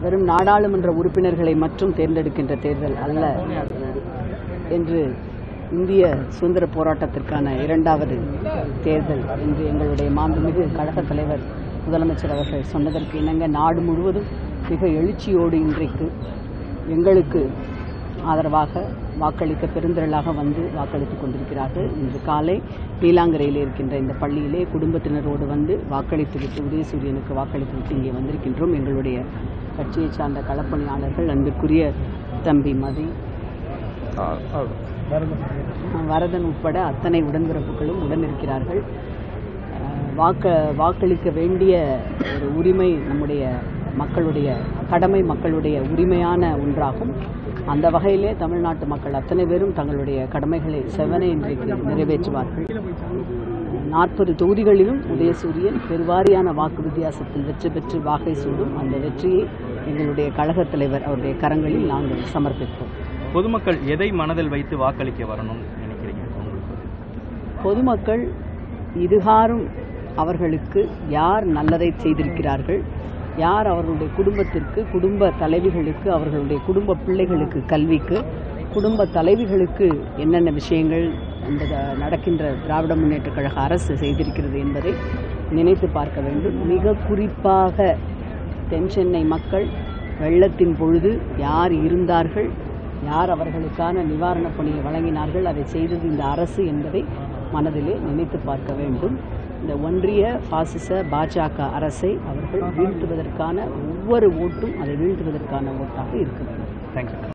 வெறும் நாடாளுமன்ற உறுப்பினர்களை மட்டும் தேர்ந்தெடுக்கின்ற தேர்தல் அல்ல என்று இந்திய சுதந்திர போராட்டத்திற்கான இரண்டாவது தேர்தல் என்று எங்களுடைய மாண்புமிகு கழகத் தலைவர் முதலமைச்சர் அவர்கள் சொன்னதற்கு இணங்க நாடு முழுவதும் மிக எழுச்சியோடு இன்றைக்கு எங்களுக்கு ஆதரவாக வாக்களிக்க பெருந்திரளாக வந்து வாக்களித்துக் கொண்டிருக்கிறார்கள் இன்று காலை நீலாங்கரையில் இருக்கின்ற இந்த பள்ளியிலே குடும்பத்தினரோடு வந்து வாக்களித்துவிட்டு உதயசூரியனுக்கு வாக்களித்துவிட்டு இங்கே வந்திருக்கின்றோம் எங்களுடைய கட்சியை சார்ந்த களப்பணியாளர்கள் அன்பிற்குரிய தம்பி மதி வரதன் உட்பட அத்தனை உடன்பிறப்புகளும் உடன் இருக்கிறார்கள் அஹ், வாக்க வாக்களிக்க வேண்டிய ஒரு உரிமை நம்முடைய மக்களுடைய கடமை மக்களுடைய உரிமையான ஒன்றாகும் அந்த வகையிலே தமிழ்நாட்டு மக்கள் அத்தனை பேரும் தங்களுடைய கடமைகளை செவனே இன்றைக்கு நிறைவேற்றுவார்கள் நாற்பது தொகுதிகளிலும் உதயசூரியன் பெருவாரியான வாக்கு வித்தியாசத்தில் வெற்றி பெற்று வாகை சூடும் அந்த வெற்றியை எங்களுடைய கழகத் தலைவர் அவருடைய கரங்களில் நாங்கள் சமர்ப்பிப்போம் பொதுமக்கள் எதை மனதில் வைத்து வாக்களிக்க வரணும்னு நினைக்கிறீங்க உங்களுக்கு பொதுமக்கள் இதுகாரும் அவர்களுக்கு யார் நல்லதை செய்திருக்கிறார்கள் யார் அவர்களுடைய குடும்பத்திற்கு குடும்ப தலைவிகளுக்கு அவர்களுடைய குடும்ப பிள்ளைகளுக்கு கல்விக்கு குடும்ப தலைவிகளுக்கு என்னென்ன விஷயங்கள் அந்த த- நடக்கின்ற திராவிட முன்னேற்றக் கழக அரசு செய்திருக்கிறது என்பதை நினைத்து பார்க்க வேண்டும் மிக குறிப்பாக தென் சென்னை மக்கள் வெள்ளத்தின் பொழுது யார் இருந்தார்கள் யார் அவர்களுக்கான நிவாரணப் பணியை வழங்கினார்கள் அதை செய்தது இந்த அரசு என்பதை மனதிலே நினைத்து பார்க்க வேண்டும் இந்த ஒன்றிய பாசிச பாஜக அரசை அவர்கள் வீழ்த்துவதற்கான ஒவ்வொரு ஓட்டும் அதை வீழ்த்துவதற்கான ஓட்டாக இருக்க வேண்டும் தேங்க்யூ